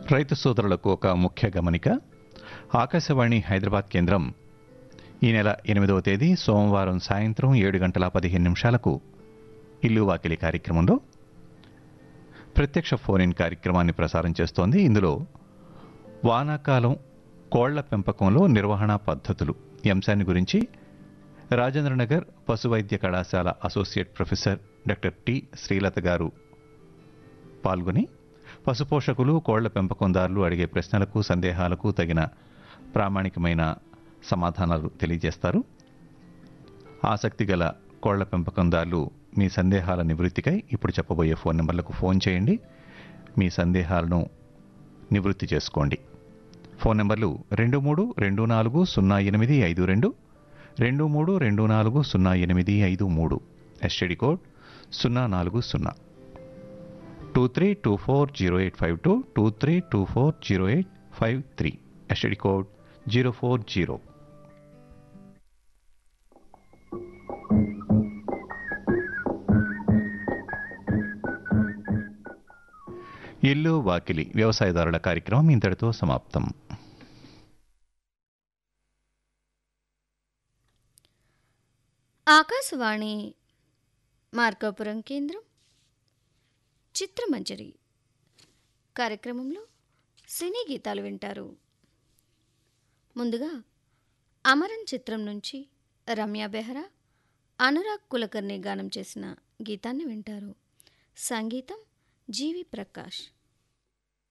రైతు సోదరులకు ఒక ముఖ్య గమనిక ఆకాశవాణి హైదరాబాద్ కేంద్రం ఈ నెల ఎనిమిదవ తేదీ సోమవారం సాయంత్రం ఏడు గంటల పదిహేను నిమిషాలకు ఇల్లు వాకిలి కార్యక్రమంలో ప్రత్యక్ష ఫోన్ ఇన్ కార్యక్రమాన్ని ప్రసారం చేస్తోంది ఇందులో వానాకాలం కోళ్ల పెంపకంలో నిర్వహణ పద్ధతులు ఈ అంశాన్ని గురించి రాజేంద్రనగర్ పశు వైద్య కళాశాల associate professor doctor T Srilatha garu పాల్గొని పశుపోషకులు కోళ్ల పెంపకందారులు అడిగే ప్రశ్నలకు సందేహాలకు తగిన ప్రామాణికమైన సమాధానాలు తెలియజేస్తారు ఆసక్తి గల కోళ్ల పెంపకందారులు మీ సందేహాల నివృత్తికై ఇప్పుడు చెప్పబోయే ఫోన్ నెంబర్లకు ఫోన్ చేయండి మీ సందేహాలను నివృత్తి చేసుకోండి ఫోన్ నెంబర్లు రెండు మూడు రెండు నాలుగు సున్నా ఎనిమిది ఐదు రెండు రెండు మూడు రెండు నాలుగు సున్నా ఎనిమిది ఐదు మూడు ఎస్టీడీ కోడ్ సున్నా నాలుగు సున్నా two three two four zero eight five two two three two four zero eight five three STD code zero four zero ఇల్లు వాకిలి వ్యవసాయదారుల కార్యక్రమం ఇంతటితో సమాప్తం ఆకాశవాణి మార్కాపురం కేంద్రం చిత్రమంజరి కార్యక్రమంలో సినీ గీతాలు వింటారు ముందుగా అమరన్ చిత్రం నుంచి రమ్య బెహ్రా అనురాగ్ కులకర్ణి గానం చేసిన గీతాన్ని వింటారు సంగీతం జీవి ప్రకాష్